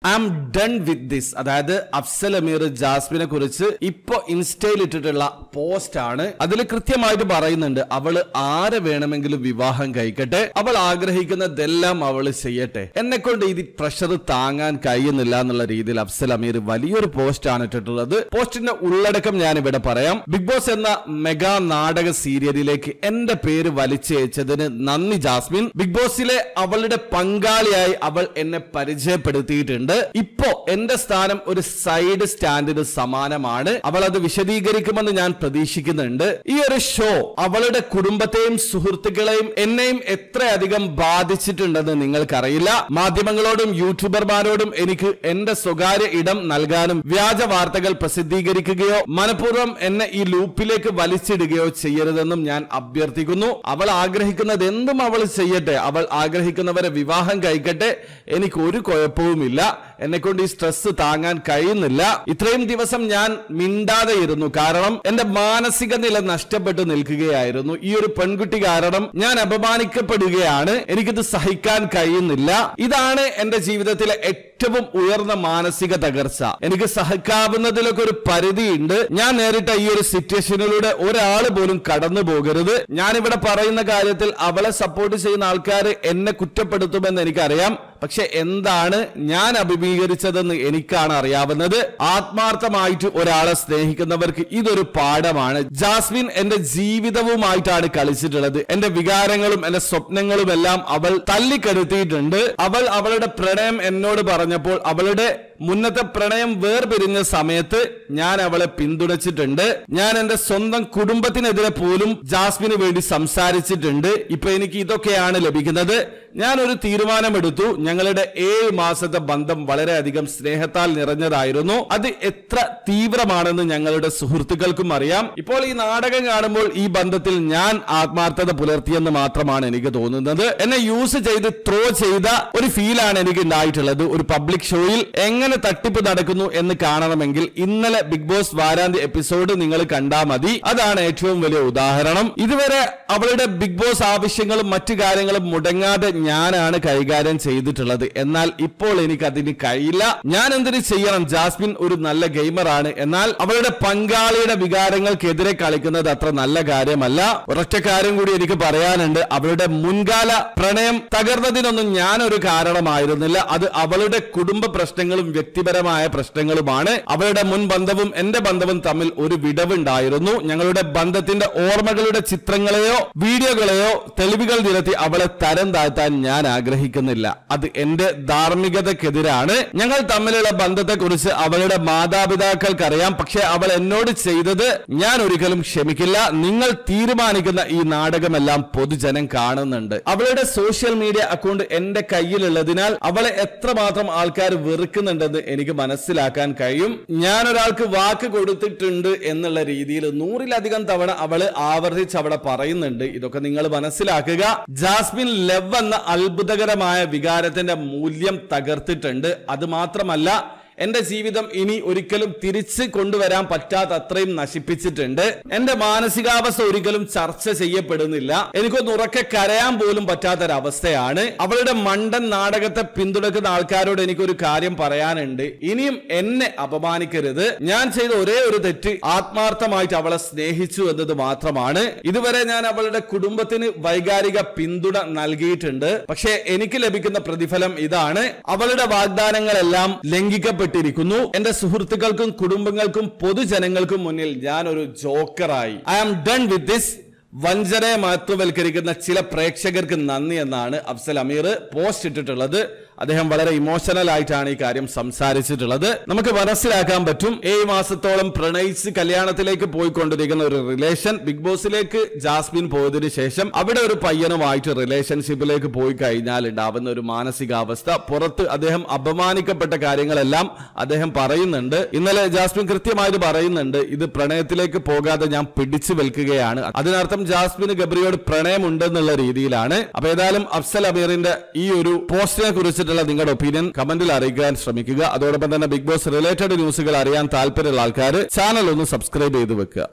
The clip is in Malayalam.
I am done with this അതായത് അഫ്സൽ അമീർ ജാസ്മിനെ കുറിച്ച് ഇപ്പൊ ഇൻസ്റ്റയിൽ ഇട്ടിട്ടുള്ള പോസ്റ്റ് ആണ് അതിൽ കൃത്യമായിട്ട് പറയുന്നുണ്ട് അവള് ആരെ വേണമെങ്കിലും വിവാഹം കഴിക്കട്ടെ അവൾ ആഗ്രഹിക്കുന്നതെല്ലാം അവള് ചെയ്യട്ടെ എന്നെ കൊണ്ട് ഇത് പ്രഷർ താങ്ങാൻ കഴിയുന്നില്ല എന്നുള്ള രീതിയിൽ അഫ്സൽ അമീർ വലിയൊരു പോസ്റ്റ് ആണ് ഇട്ടിട്ടുള്ളത് പോസ്റ്റിന്റെ ഉള്ളടക്കം ഞാൻ ഇവിടെ പറയാം ബിഗ് ബോസ് എന്ന മെഗാ നാടക സീരിയലിലേക്ക് എന്റെ പേര് വലിച്ചയച്ചതിന് നന്ദി ജാസ്മിൻ ബിഗ് ബോസിലെ അവളുടെ പങ്കാളിയായി അവൾ എന്നെ പരിചയപ്പെടുത്തിയിട്ടുണ്ട് ഇപ്പോ എന്റെ സ്ഥാനം ഒരു സൈഡ് സ്റ്റാൻഡിന് സമാനമാണ് അവൾ അത് വിശദീകരിക്കുമെന്ന് ഞാൻ പ്രതീക്ഷിക്കുന്നുണ്ട് ഈ ഒരു ഷോ അവളുടെ കുടുംബത്തെയും സുഹൃത്തുക്കളെയും എന്നെയും എത്രയധികം ബാധിച്ചിട്ടുണ്ടെന്ന് നിങ്ങൾക്കറിയില്ല മാധ്യമങ്ങളോടും യൂട്യൂബർമാരോടും എനിക്ക് എന്റെ സ്വകാര്യ ഇടം നൽകാനും വ്യാജ വാർത്തകൾ പ്രസിദ്ധീകരിക്കുകയോ മനഃപൂർവ്വം എന്നെ ഈ ലൂപ്പിലേക്ക് വലിച്ചിടുകയോ ചെയ്യരുതെന്നും ഞാൻ അഭ്യർത്ഥിക്കുന്നു അവൾ ആഗ്രഹിക്കുന്നത് എന്തും അവൾ ചെയ്യട്ടെ അവൾ ആഗ്രഹിക്കുന്നവരെ വിവാഹം കഴിക്കട്ടെ എനിക്ക് ഒരു കുഴപ്പവുമില്ല എന്നെ കൊണ്ട് ഈ സ്ട്രെസ് താങ്ങാൻ കഴിയുന്നില്ല ഇത്രയും ദിവസം ഞാൻ മിണ്ടാതെ ഇരുന്നു കാരണം എന്റെ മാനസിക നില നഷ്ടപ്പെട്ടു നിൽക്കുകയായിരുന്നു ഈ ഒരു പെൺകുട്ടി കാരണം ഞാൻ അപമാനിക്കപ്പെടുകയാണ് എനിക്കിത് സഹിക്കാൻ കഴിയുന്നില്ല ഇതാണ് എന്റെ ജീവിതത്തിലെ ഏറ്റവും ഉയർന്ന മാനസിക തകർച്ച എനിക്ക് സഹിക്കാവുന്നതിലൊക്കെ ഒരു പരിധിയുണ്ട് ഞാൻ നേരിട്ട ഈ ഒരു സിറ്റുവേഷനിലൂടെ ഒരാൾ പോലും കടന്നു പോകരുത് ഞാൻ ഇവിടെ പറയുന്ന കാര്യത്തിൽ അവളെ സപ്പോർട്ട് ചെയ്യുന്ന ആൾക്കാർ എന്നെ കുറ്റപ്പെടുത്തുമെന്ന് എനിക്കറിയാം പക്ഷെ എന്താണ് ഞാൻ അഭിമുഖീകരിച്ചതെന്ന് എനിക്കാണ് അറിയാവുന്നത് ആത്മാർത്ഥമായിട്ട് ഒരാളെ സ്നേഹിക്കുന്നവർക്ക് ഇതൊരു പാഠമാണ് ജാസ്മിൻ എന്റെ ജീവിതവുമായിട്ടാണ് കളിച്ചിട്ടുള്ളത് എന്റെ വികാരങ്ങളും എന്റെ സ്വപ്നങ്ങളും എല്ലാം അവൾ തല്ലിക്കെടുത്തിയിട്ടുണ്ട് അവൾ അവളുടെ പ്രണയം എന്നോട് പറഞ്ഞപ്പോൾ അവളുടെ മുന്നത്തെ പ്രണയം വേർപിരിഞ്ഞ സമയത്ത് ഞാൻ അവളെ പിന്തുണച്ചിട്ടുണ്ട് ഞാൻ എന്റെ സ്വന്തം കുടുംബത്തിനെതിരെ പോലും ജാസ്മിന് വേണ്ടി സംസാരിച്ചിട്ടുണ്ട് ഇപ്പൊ എനിക്ക് ഇതൊക്കെയാണ് ലഭിക്കുന്നത് ഞാൻ ഒരു തീരുമാനമെടുത്തു ഞങ്ങളുടെ ഏഴ് മാസത്തെ ബന്ധം വളരെയധികം സ്നേഹത്താൽ നിറഞ്ഞതായിരുന്നു അത് എത്ര തീവ്രമാണെന്ന് ഞങ്ങളുടെ സുഹൃത്തുക്കൾക്കും അറിയാം ഇപ്പോൾ ഈ നാടകം കാണുമ്പോൾ ഈ ബന്ധത്തിൽ ഞാൻ ആത്മാർത്ഥത പുലർത്തിയെന്ന് മാത്രമാണ് എനിക്ക് തോന്നുന്നത് എന്നെ യൂസ് ചെയ്ത് ത്രോ ചെയ്ത ഒരു ഫീലാണ് എനിക്ക് ഉണ്ടായിട്ടുള്ളത് ഒരു പബ്ലിക് ഷോയിൽ എങ്ങനെ തട്ടിപ്പ് നടക്കുന്നു എന്ന് കാണണമെങ്കിൽ ഇന്നലെ ബിഗ് ബോസ് വാരാന്ത്യ എപ്പിസോഡ് നിങ്ങൾ കണ്ടാൽ മതി അതാണ് ഏറ്റവും വലിയ ഉദാഹരണം ഇതുവരെ അവളുടെ ബിഗ് ബോസ് ആവശ്യങ്ങളും മറ്റു കാര്യങ്ങളും മുടങ്ങാതെ ഞാനാണ് കൈകാര്യം ചെയ്തിട്ടുള്ളത് എന്നാൽ ഇപ്പോൾ എനിക്ക് അതിന് കഴിയില്ല ഞാൻ എന്തിനു ചെയ്യണം ജാസ്മിൻ ഒരു നല്ല ഗെയിമറാണ് എന്നാൽ അവളുടെ പങ്കാളിയുടെ വികാരങ്ങൾക്കെതിരെ കളിക്കുന്നത് അത്ര നല്ല കാര്യമല്ല ഒരൊറ്റ കാര്യം കൂടി എനിക്ക് പറയാനുണ്ട് അവളുടെ മുൻകാല പ്രണയം തകർന്നതിനൊന്നും ഞാനൊരു കാരണമായിരുന്നില്ല അത് അവളുടെ കുടുംബ പ്രശ്നങ്ങളും വ്യക്തിപരമായ പ്രശ്നങ്ങളുമാണ് അവളുടെ മുൻ ബന്ധവും എന്റെ ബന്ധവും തമ്മിൽ ഒരു വിടവുണ്ടായിരുന്നു ഞങ്ങളുടെ ബന്ധത്തിന്റെ ഓർമ്മകളുടെ ചിത്രങ്ങളെയോ വീഡിയോകളെയോ തെളിവുകൾ നിരത്തി അവളെ തരം താഴ്ത്താൻ ഞാൻ ആഗ്രഹിക്കുന്നില്ല അത് എന്റെ ധാർമ്മികതക്കെതിരാണ് ഞങ്ങൾ തമ്മിലുള്ള ബന്ധത്തെക്കുറിച്ച് അവളുടെ മാതാപിതാക്കൾക്കറിയാം പക്ഷെ അവൾ എന്നോട് ചെയ്തത് ഞാൻ ഒരിക്കലും ക്ഷമിക്കില്ല നിങ്ങൾ തീരുമാനിക്കുന്ന ഈ നാടകമെല്ലാം പൊതുജനം കാണുന്നുണ്ട് അവളുടെ സോഷ്യൽ മീഡിയ അക്കൗണ്ട് എന്റെ കയ്യിലുള്ളതിനാൽ അവളെ എത്രമാത്രം ആൾക്കാർ വെറുക്കുന്നുണ്ടെന്ന് എനിക്ക് മനസ്സിലാക്കാൻ കഴിയും ഞാൻ ഒരാൾക്ക് വാക്ക് കൊടുത്തിട്ടുണ്ട് എന്നുള്ള രീതിയിൽ നൂറിലധികം തവണ അവള് ആവർത്തിച്ച് അവിടെ പറയുന്നുണ്ട് ഇതൊക്കെ നിങ്ങൾ മനസ്സിലാക്കുക ജാസ്മിൻ ലവ് എന്ന അത്ഭുതകരമായ വികാരത്തിന്റെ മൂല്യം തകർത്തിട്ടുണ്ട് അത് മാത്രമല്ല എന്റെ ജീവിതം ഇനി ഒരിക്കലും തിരിച്ച് കൊണ്ടുവരാൻ പറ്റാത്ത അത്രയും നശിപ്പിച്ചിട്ടുണ്ട് എന്റെ മാനസികാവസ്ഥ ഒരിക്കലും ചർച്ച ചെയ്യപ്പെടുന്നില്ല എനിക്കൊന്ന് ഉറക്കെ കരയാൻ പോലും പറ്റാത്തൊരവസ്ഥയാണ് അവളുടെ മണ്ടൻ നാടകത്തെ പിന്തുണക്കുന്ന ആൾക്കാരോട് എനിക്കൊരു കാര്യം പറയാനുണ്ട് ഇനിയും എന്നെ അപമാനിക്കരുത് ഞാൻ ചെയ്ത ഒരേ ഒരു തെറ്റ് ആത്മാർത്ഥമായിട്ട് അവളെ സ്നേഹിച്ചു എന്നത് മാത്രമാണ് ഇതുവരെ ഞാൻ അവളുടെ കുടുംബത്തിന് വൈകാരിക പിന്തുണ നൽകിയിട്ടുണ്ട് പക്ഷേ എനിക്ക് ലഭിക്കുന്ന പ്രതിഫലം ഇതാണ് അവളുടെ വാഗ്ദാനങ്ങളെല്ലാം ലംഘിക്കപ്പെട്ടിരിക്കുന്നു എന്റെ സുഹൃത്തുക്കൾക്കും കുടുംബങ്ങൾക്കും പൊതുജനങ്ങൾക്കും മുന്നിൽ ഞാൻ ഒരു ജോക്കറായി I am done with this വഞ്ചനയെ മഹത്വവൽക്കരിക്കുന്ന ചില പ്രേക്ഷകർക്ക് നന്ദി എന്നാണ് അഫ്സൽ അമീർ പോസ്റ്റ് ഇട്ടിട്ടുള്ളത് അദ്ദേഹം വളരെ ഇമോഷണൽ ആയിട്ടാണ് ഈ കാര്യം സംസാരിച്ചിട്ടുള്ളത് നമുക്ക് മനസ്സിലാക്കാൻ പറ്റും ഏഴ് മാസത്തോളം പ്രണയിച്ച് കല്യാണത്തിലേക്ക് പോയിക്കൊണ്ടിരിക്കുന്ന ഒരു റിലേഷൻ ബിഗ് ബോസിലേക്ക് ജാസ്മിൻ പോയതിനു ശേഷം അവിടെ ഒരു പയ്യനുമായിട്ട് റിലേഷൻഷിപ്പിലേക്ക് പോയി കഴിഞ്ഞാൽ ഉണ്ടാവുന്ന ഒരു മാനസികാവസ്ഥ പുറത്ത് അദ്ദേഹം അപമാനിക്കപ്പെട്ട കാര്യങ്ങളെല്ലാം അദ്ദേഹം പറയുന്നുണ്ട് ഇന്നലെ ജാസ്മിൻ കൃത്യമായിട്ട് പറയുന്നുണ്ട് ഇത് പ്രണയത്തിലേക്ക് പോകാതെ ഞാൻ പിടിച്ചു വെൽക്കുകയാണ് അതിനർത്ഥം ജാസ്മിന് ഗബ്രിയോട് പ്രണയമുണ്ടെന്നുള്ള രീതിയിലാണ് അപ്പൊ ഏതായാലും അഫ്സൽ അമീറിന്റെ ഈ ഒരു പോസ്റ്റിനെ കുറിച്ചിട്ടുള്ള നിങ്ങളുടെ ഒപ്പീനിയൻ കമന്റിൽ അറിയിക്കാൻ ശ്രമിക്കുക അതോടൊപ്പം തന്നെ ബിഗ് ബോസ് റിലേറ്റഡ് ന്യൂസുകൾ അറിയാൻ താല്പര്യമുള്ള ആൾക്കാർ ചാനൽ ഒന്ന് സബ്സ്ക്രൈബ് ചെയ്ത് വെക്കുക